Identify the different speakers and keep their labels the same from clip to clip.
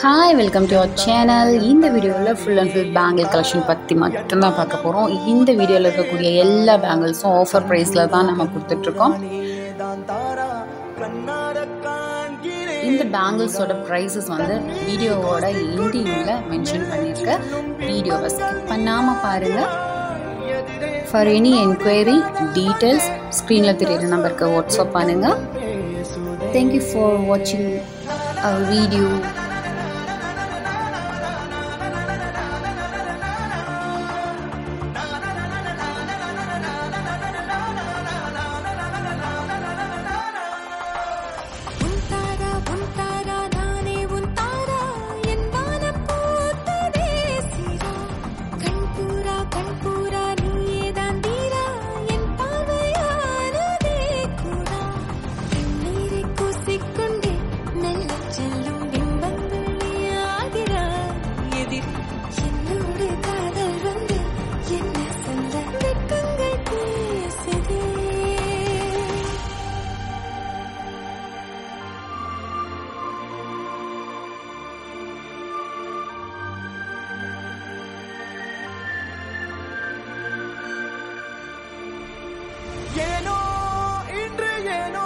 Speaker 1: hi welcome to our channel இந்த வீடியோவில் full and full bangle collection பற்றி மட்டும்தான் பார்க்க போகிறோம் இந்த வீடியோவில் இருக்கக்கூடிய எல்லா பேங்கிள்ஸும் ஆஃபர் ப்ரைஸில் தான் நம்ம கொடுத்துட்ருக்கோம் இந்த பேங்கிள்ஸோட ப்ரைஸஸ் வந்து வீடியோவோட எண்டிங்கில் மென்ஷன் பண்ணியிருக்க வீடியோவை ஸ்கிப் பண்ணாமல் பாருங்கள் ஃபார் எனி என்கொயரி டீட்டெயில்ஸ் ஸ்க்ரீனில் தெரியுற நம்பருக்கு வாட்ஸ்அப் பண்ணுங்கள் தேங்க்யூ ஃபார் வாட்சிங் அவர் வீடியோ
Speaker 2: உன் தாரா உன் தாரா நானே உன் தாரா என் வானம் பூத்ததே சீரா கண்பூரா கண்பூரா நீயே தான் தீரா என் பார்வையானதே கூடா கண்ணீரை கூசிக்கொண்டே மெல்ல செல்லும் பிம்பங்கள் நீயாகிறாய் எதிர் என்னோடு காதல் வந்து என்ன சொல்ல வெட்கங்கள் பேசுதே
Speaker 3: ஏனோ இன்று ஏனோ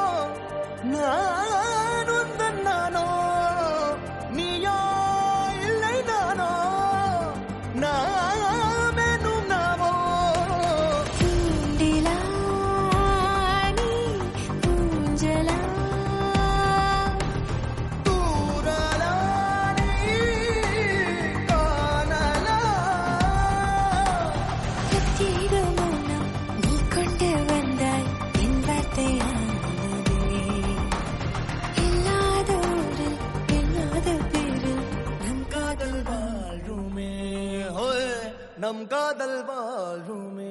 Speaker 3: நான் உந்தன் நானோ நீயோ இல்லை நானோ நாமெனும் நாமோ
Speaker 2: தூண்டிலா நீ ஊஞ்சலா
Speaker 3: தூரலா நீ காணலா
Speaker 2: பிரத்யேக மௌனம் நீ கொண்டு வந்தாய் என் வார்த்தையானதே இல்லாத ஊரில் இல்லாத பேரில் நம் காதல்
Speaker 3: வாழ்வுமே ஹோய் நம் காதல் வாழ்வுமே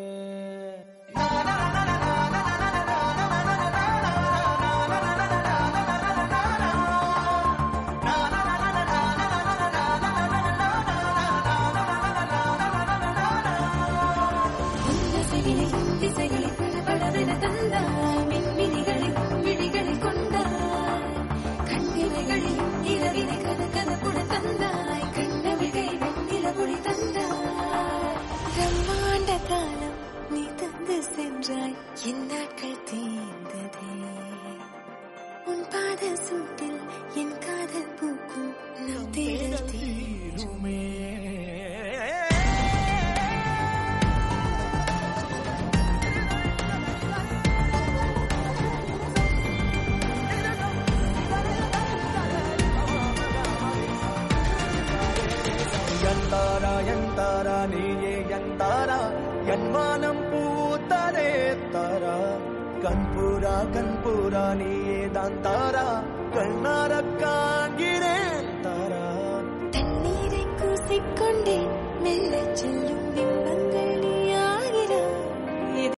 Speaker 2: திசைகளையும் திசைகளை படபடவென தந்தாய் மின்மினிகளையும் விழிகளை கொண்டாய் கண்ணிமைகளையும் இரவினை கதகதப்புட தந்தாய் கண்ணவிகை வெண்ணிலவொளி தந்தாய் பிரம்மாண்ட காலம் நீ தந்து சென்றாய் என் நாட்கள் தீர்ந்ததே உன் பாத சூட்டில் என் காதல் பூக்கும் நம் தேடல் தீருமே
Speaker 3: எந்தாரா எந்தாரா நீயே எந்தாரா என் வானம் பூத்ததே தாரா கண்பூரா கண்பூரா நீயே தான் தாரா கண்ணார காண்கிறேன் தாரா
Speaker 2: தண்ணீரை கூசிக்கொண்டே மெல்ல செல்லும் பிம்பங்கள்